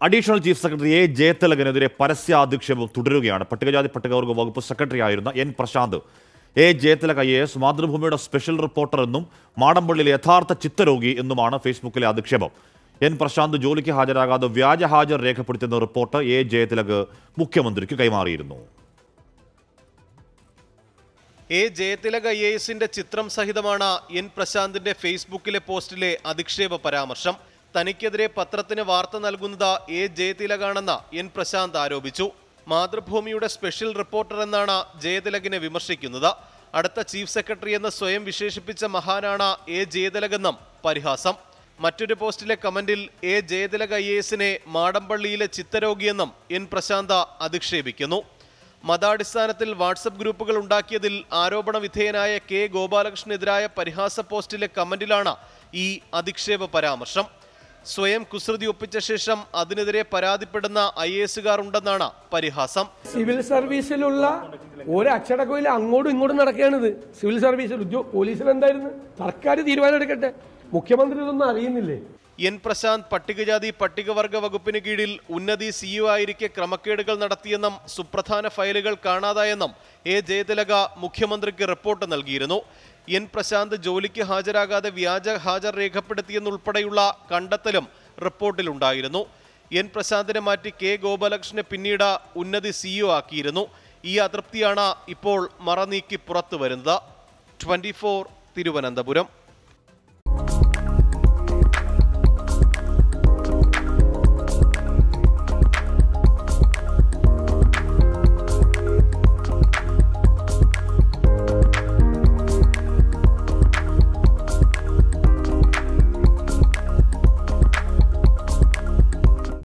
additional chief secretary A ജയതിലകനെതിരെ പരസ്യാധിക്ഷേപം തുടരുകയാണ് പട്ടികജാതി പട്ടികവർഗ വകുപ്പ് സെക്രട്ടറി ആയിരുന്ന N Prashant A Jayathilak I S മാതൃഭൂമിയുടെ സ്പെഷ്യൽ റിപ്പോർട്ടർ എന്നും മാടമ്പള്ളിയിലെ യഥാർത്ഥ ചിത്തരോഗി എന്നുമാണ് ഫേസ്ബുക്കിലെ അധിക്ഷേപം എൻ പ്രശാന്ത് ജോലിക്ക് ഹാജരാകാതെ വ്യാജ ഹാജർ രേഖപ്പെടുത്തുന്ന റിപ്പോർട്ട് എ ജയതിലക് മുഖ്യമന്ത്രിക്ക് കൈമാറിയിരുന്നു എ ജയതിലക ഐ എ എസിന്റെ ചിത്രം സഹിതമാണ് എൻ പ്രശാന്തിന്റെ ഫേസ്ബുക്കിലെ പോസ്റ്റിലെ അധിക്ഷേപ പരാമർശം തനിക്കെതിരെ പത്രത്തിന് വാർത്ത നൽകുന്നത് എ ജയതിലകാണെന്ന് എൻ പ്രശാന്ത് ആരോപിച്ചു മാതൃഭൂമിയുടെ സ്പെഷ്യൽ റിപ്പോർട്ടർ എന്നാണ് ജയതിലകിനെ വിമർശിക്കുന്നത് അടുത്ത ചീഫ് സെക്രട്ടറി എന്ന് സ്വയം വിശേഷിപ്പിച്ച മഹാനാണ് എ ജയതിലകെന്നും പരിഹാസം മറ്റൊരു പോസ്റ്റിലെ കമന്റിൽ എ ജയതിലക ഐ എ എസിനെ മാടമ്പള്ളിയിലെ ചിത്തരോഗിയെന്നും എൻ പ്രശാന്ത അധിക്ഷേപിക്കുന്നു മതാടിസ്ഥാനത്തിൽ വാട്സപ്പ് ഗ്രൂപ്പുകൾ ഉണ്ടാക്കിയതിൽ ആരോപണ വിധേയനായ കെ ഗോപാലകൃഷ്ണനെതിരായ പരിഹാസ പോസ്റ്റിലെ കമന്റിലാണ് ഈ അധിക്ഷേപ പരാമർശം സ്വയം കുസൃതി ഒപ്പിച്ച ശേഷം അതിനെതിരെ പരാതിപ്പെടുന്ന ഐ എസുകാർ ഉണ്ടെന്നാണ് പരിഹാസം സിവിൽ സർവീസിലുള്ള ഒരു അച്ചടക്കമില്ല അങ്ങോട്ടും ഇങ്ങോട്ടും നടക്കുകയാണിത് സിവിൽ സർവീസിൽ ഉദ്യോ പോലീസിൽ എന്തായിരുന്നു സർക്കാർ തീരുമാനം എടുക്കട്ടെ മുഖ്യമന്ത്രി ഇതൊന്നും അറിയുന്നില്ലേ എൻ പ്രശാന്ത് പട്ടികജാതി പട്ടികവർഗ വകുപ്പിന് കീഴിൽ ഉന്നതി സിഇഒ ആയിരിക്കെ ക്രമക്കേടുകൾ നടത്തിയെന്നും സുപ്രധാന ഫയലുകൾ കാണാതായെന്നും എ ജയതിലക മുഖ്യമന്ത്രിക്ക് റിപ്പോർട്ട് നൽകിയിരുന്നു എൻ പ്രശാന്ത് ജോലിക്ക് ഹാജരാകാതെ വ്യാജ ഹാജർ രേഖപ്പെടുത്തിയെന്നുൾപ്പെടെയുള്ള കണ്ടെത്തലും റിപ്പോർട്ടിലുണ്ടായിരുന്നു എൻ പ്രശാന്തിനെ മാറ്റി കെ ഗോപാലകൃഷ്ണനെ പിന്നീട് ഉന്നതി സിഇഒ ആക്കിയിരുന്നു ഈ അതൃപ്തിയാണ് ഇപ്പോൾ മറനീക്കി പുറത്തു വരുന്നത് ട്വന്റി തിരുവനന്തപുരം